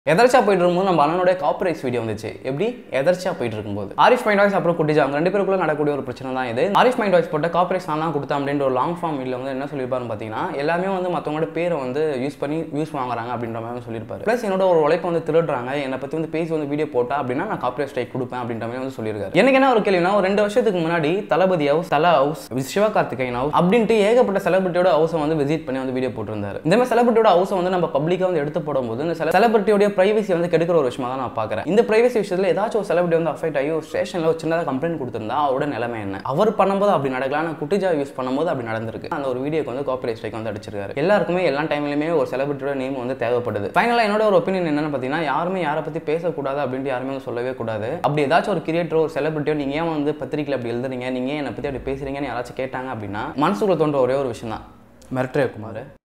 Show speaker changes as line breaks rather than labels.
எதர்ச்சியா போயிட்டு இருக்கும்போது நம்ம அண்ணனுடைய காப்பரேட்ஸ் வீடியோ வந்துச்சு எப்படி எதர்ச்சியா போயிட்டு இருக்கும்போது ஆரிஃப் மைண்ட் வாய்ஸ் அப்புறம் குட்டிஜா அவங்க ரெண்டு பேருக்குள்ள நடக்கக்கூடிய ஒரு பிரச்சனை தான் இது ஆரிஃப் மைண்ட் வாய்ஸ் போட்ட காப்பரேட்ஸ் நான் தான் கொடுத்தேன் அப்படின்ற ஒரு லாங் ஃபார்ம் வீடியோ வந்து என்ன சொல்லியிருப்பாருன்னு பார்த்தீங்கன்னா எல்லாமே வந்து மற்றவங்களோட பேரை வந்து யூஸ் பண்ணி யூஸ் வாங்குறாங்க அப்படின்ற மாதிரி சொல்லியிருப்பாரு ப்ளஸ் என்னோட ஒரு உழைப்பை வந்து திருடுறாங்க என்னை பற்றி வந்து பேசி வந்து வீடியோ போட்டா அப்படின்னா நான் காப்பரேட் ஸ்ட்ரைக் கொடுப்பேன் அப்படின்ற மாதிரி வந்து சொல்லியிருக்காரு எனக்கு என்ன ஒரு கேள்வினா ஒரு ரெண்டு வருஷத்துக்கு முன்னாடி Thalapathy house Thala house Sivakarthikeyan house அப்படின்ட்டு ஏகப்பட்ட செலிபிரிட்டியோட ஹவுஸை வந்து விசிட் பண்ணி வந்து வீடியோ போட்டிருந்தாரு இந்த மாதிரி செலிபிரிட்டியோட ஹவுஸை வந்து நம்ம பப்ளிக்காக வந்து எடுத்து போடும்போது இந்த செலிபிரிட்டியோட பிரைவசி வந்து கெடுக்கிற ஒரு விஷயமா தான் நான் பார்க்குறேன் இந்த பிரைவசி விஷயத்தில் ஏதாச்சும் ஒரு செலிபிரிட்டி வந்து அஃபெக்ட் ஆகி ஒரு ஸ்டேஷனில் ஒரு சின்னதாக கம்ப்ளைண்ட் கொடுத்திருந்தா அவரோட நிலைமை என்ன அவர் பண்ணும்போது அப்படி நடக்கலாம் ஆனால் குட்டிஜா யூஸ் பண்ணும்போது அப்படி நடந்திருக்கு அந்த ஒரு வீடியோக்கு வந்து காப்பி ஸ்ட்ரைக் வந்து அடிச்சிருக்காரு எல்லாருக்குமே எல்லா டைம்லையுமே ஒரு செலிபிரிட்டியோட நேம் வந்து தேவைப்படுது ஃபைனலாக என்னோட ஒரு ஒப்பீனியன் என்னன்னு பார்த்தீங்கன்னா யாருமே யாரை பற்றி பேசக்கூடாது அப்படின்ட்டு யாருமே வந்து சொல்லவே கூடாது அப்படி ஏதாச்சும் ஒரு கிரியேட்டர் ஒரு செலிபிரிட்டியோ நீங்கள் ஏன் வந்து பத்திரிக்கையில் அப்படி எழுதுறீங்க நீங்கள் என்னை பற்றி அப்படி பேசுறீங்கன்னு யாராச்சும் கேட்டாங்க அப்படின்னா மனசுக்குள்ள தோன்ற ஒரே ஒரு விஷயம் தான் மிரட்டே குமார்